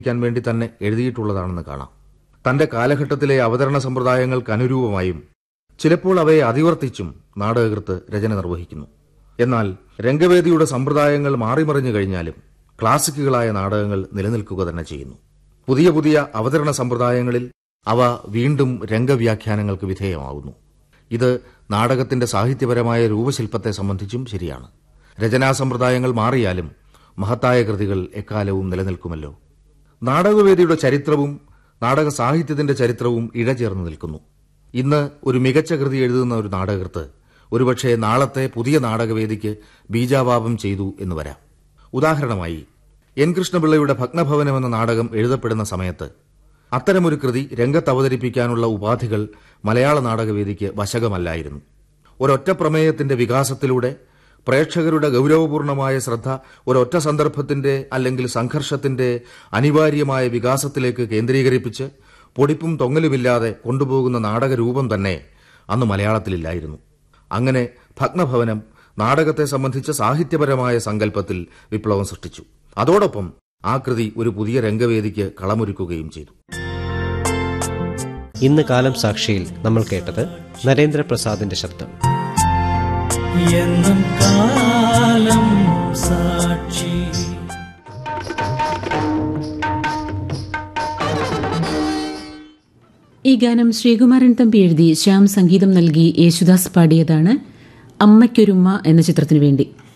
ക്കാൻ വേണ്ടി തന്നെ എഴുതിയിട്ടുള്ളതാണെന്ന് കാണാം തന്റെ കാലഘട്ടത്തിലെ അവതരണ സമ്പ്രദായങ്ങൾക്ക് അനുരൂപമായും ചിലപ്പോൾ അവയെ അതിവർത്തിച്ചും നാടകകൃത്ത് രചന നിർവഹിക്കുന്നു എന്നാൽ രംഗവേദിയുടെ സമ്പ്രദായങ്ങൾ മാറിമറിഞ്ഞു കഴിഞ്ഞാലും ക്ലാസിക്കുകളായ നാടകങ്ങൾ നിലനിൽക്കുക തന്നെ ചെയ്യുന്നു പുതിയ പുതിയ അവതരണ സമ്പ്രദായങ്ങളിൽ അവ വീണ്ടും രംഗവ്യാഖ്യാനങ്ങൾക്ക് വിധേയമാകുന്നു ഇത് നാടകത്തിന്റെ സാഹിത്യപരമായ രൂപശില്പത്തെ സംബന്ധിച്ചും ശരിയാണ് രചനാ സമ്പ്രദായങ്ങൾ മാറിയാലും മഹത്തായ കൃതികൾ എക്കാലവും നിലനിൽക്കുമല്ലോ നാടകവേദിയുടെ ചരിത്രവും നാടക സാഹിത്യത്തിന്റെ ചരിത്രവും ഇഴചേർന്ന് നിൽക്കുന്നു ഇന്ന് ഒരു മികച്ച കൃതി എഴുതുന്ന ഒരു നാടകൃത്ത് ഒരുപക്ഷെ നാളത്തെ പുതിയ നാടകവേദിക്ക് ബീജാവാപം ചെയ്തു എന്ന് വരാം ഉദാഹരണമായി എൻ കൃഷ്ണപിള്ളയുടെ ഭഗ്നഭവനം എന്ന നാടകം എഴുതപ്പെടുന്ന സമയത്ത് അത്തരമൊരു കൃതി രംഗത്ത് അവതരിപ്പിക്കാനുള്ള ഉപാധികൾ മലയാള നാടകവേദിക്ക് വശകമല്ലായിരുന്നു ഒരൊറ്റ പ്രമേയത്തിന്റെ വികാസത്തിലൂടെ പ്രേക്ഷകരുടെ ഗൗരവപൂർണമായ ശ്രദ്ധ ഒരൊറ്റ സന്ദർഭത്തിന്റെ അല്ലെങ്കിൽ സംഘർഷത്തിന്റെ അനിവാര്യമായ വികാസത്തിലേക്ക് കേന്ദ്രീകരിപ്പിച്ച് പൊടിപ്പും തൊങ്ങലുമില്ലാതെ കൊണ്ടുപോകുന്ന നാടകരൂപം തന്നെ അന്ന് മലയാളത്തിലില്ലായിരുന്നു അങ്ങനെ ഭഗ്നഭവനം നാടകത്തെ സംബന്ധിച്ച സാഹിത്യപരമായ സങ്കല്പത്തിൽ വിപ്ലവം സൃഷ്ടിച്ചു അതോടൊപ്പം ആ കൃതി ഒരു പുതിയ രംഗവേദിക്ക് കളമൊരുക്കുകയും ചെയ്തു ഇന്ന് കാലം സാക്ഷിയിൽ നമ്മൾ കേട്ടത് നരേന്ദ്രപ്രസാദിന്റെ ശബ്ദം എന്നും കാലം സാക്ഷി ഈ ഗാനം ശ്രീകുമാരൻ തമ്പി എഴുതി ശ്യാം സംഗീതം നൽകി യേശുദാസ് പാടിയതാണ് അമ്മയ്ക്കൊരുമ്മ എന്ന ചിത്രത്തിനു വേണ്ടി